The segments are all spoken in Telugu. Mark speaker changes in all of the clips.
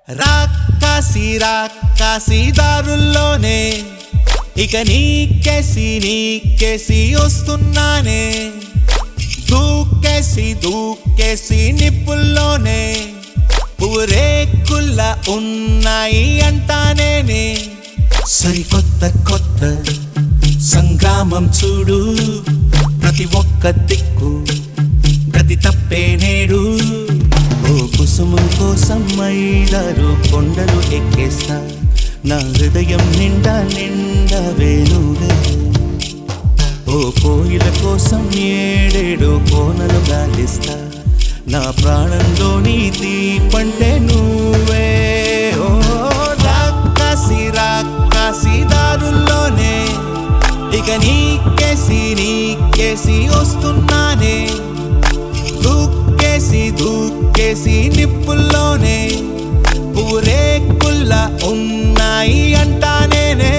Speaker 1: రాకాసి రాకాసి దారుల్లోనే ఇక నీకేసి నీకేసి వస్తున్నానే దూకేసి దూకేసి నిప్పుల్లోనే ఊరేకుల్ల ఉన్నాయి అంటానేనే సరికొత్త కొత్త సంగ్రామం చూడు ప్రతి ఒక్క దిక్కు ప్రతి తప్పే నేడు ఓ కుసుమం కోసం మైదారు కొండలు ఎక్కేస్తా నా హృదయం నిండా నిండా వేణువే ఓ కోయిల కోసం ఏడేడు కోనలు గాలిస్తా నా ప్రాణంలో నీ దీపంటే నువ్వే ఓ రాకాసి రాకాసి దారుల్లోనే ఇక నీకేసి నీకేసి వస్తున్నానే దూకేసి దూకేసి నిప్పుల్లోనే ఊరేకుల్లా ఉన్నాయి అంటానేనే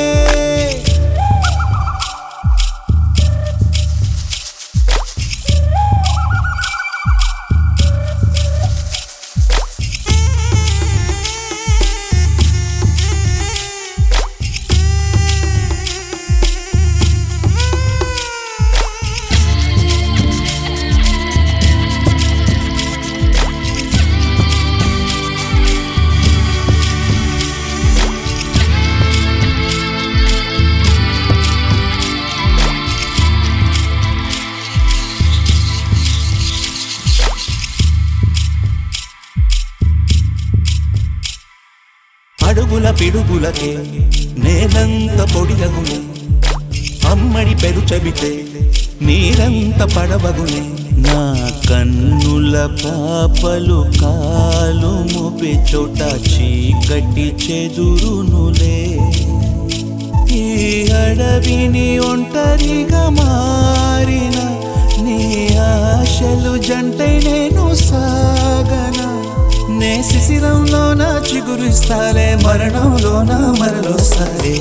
Speaker 1: అడుగుల పిడుగులకే నేలంత పొడిగగునే అమ్మడి పెరు చెబితే నీరంత పడవగునే నా కన్నుల పాపలు కాలు మోపే చోట చీకటి చెదురునులే ఈ అడవిని ఒంటరిగా మారిన నీ ఆశలు జంటై నేను సాగనా నే శిశిరంలోన చిగురిస్తాలే మరణంలోన మరలొస్తాలే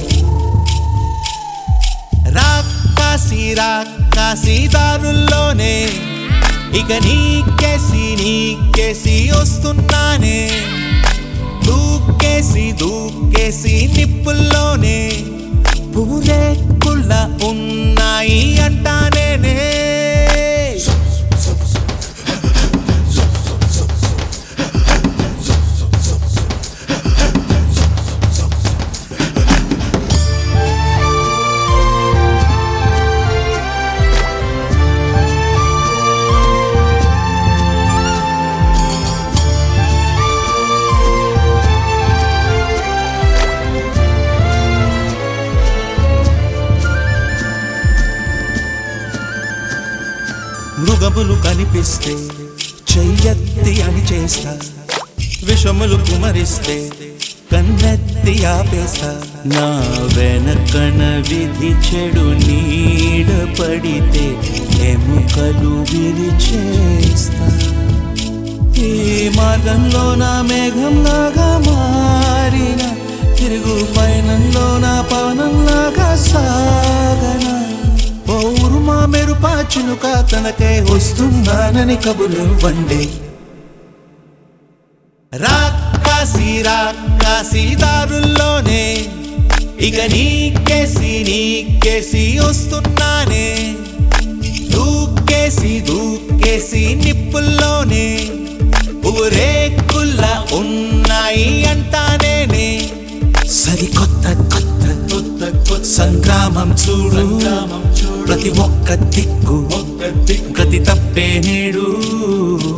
Speaker 1: రాకాసి రాకాసి దారుల్లోనే ఇక నీకేసి నీకేసి వస్తున్నానే దూకేసి దూకేసి నిప్పుల్లోనే పూరేకుళ్ళ ఉన్నాయి అంటానేనే మృగములు కనిపిస్తే చెయ్యెత్తి అని చేస్తా విషములు కుమరిస్తే కన్నెత్తి ఆపేస్తా నా వెనకన విధి చెడు నీడ పడితే ఎముకలు విరిచేస్తా ఈ మార్గంలో నా మేఘంలాగా మారిన తిరుగు పయనంలో నా పవనంలాగా సాగన పౌరు మా మెరుపా చినుక తనకై వస్తున్నానని కబురు వండే రాకాసి రాకాసి దారుల్లోనే ఇక నీకేసి నీకేసి వస్తున్నానే దూకేసి దూకేసి నిప్పుల్లోనే ఊరేకుల్లా ఉన్నాయి అంటానేనే సరికొత్త కొత్త కొత్త కొత్త సంగ్రామం చూడు ప్రతి ఒక్క దిక్కు ప్రతి తప్పే నేడు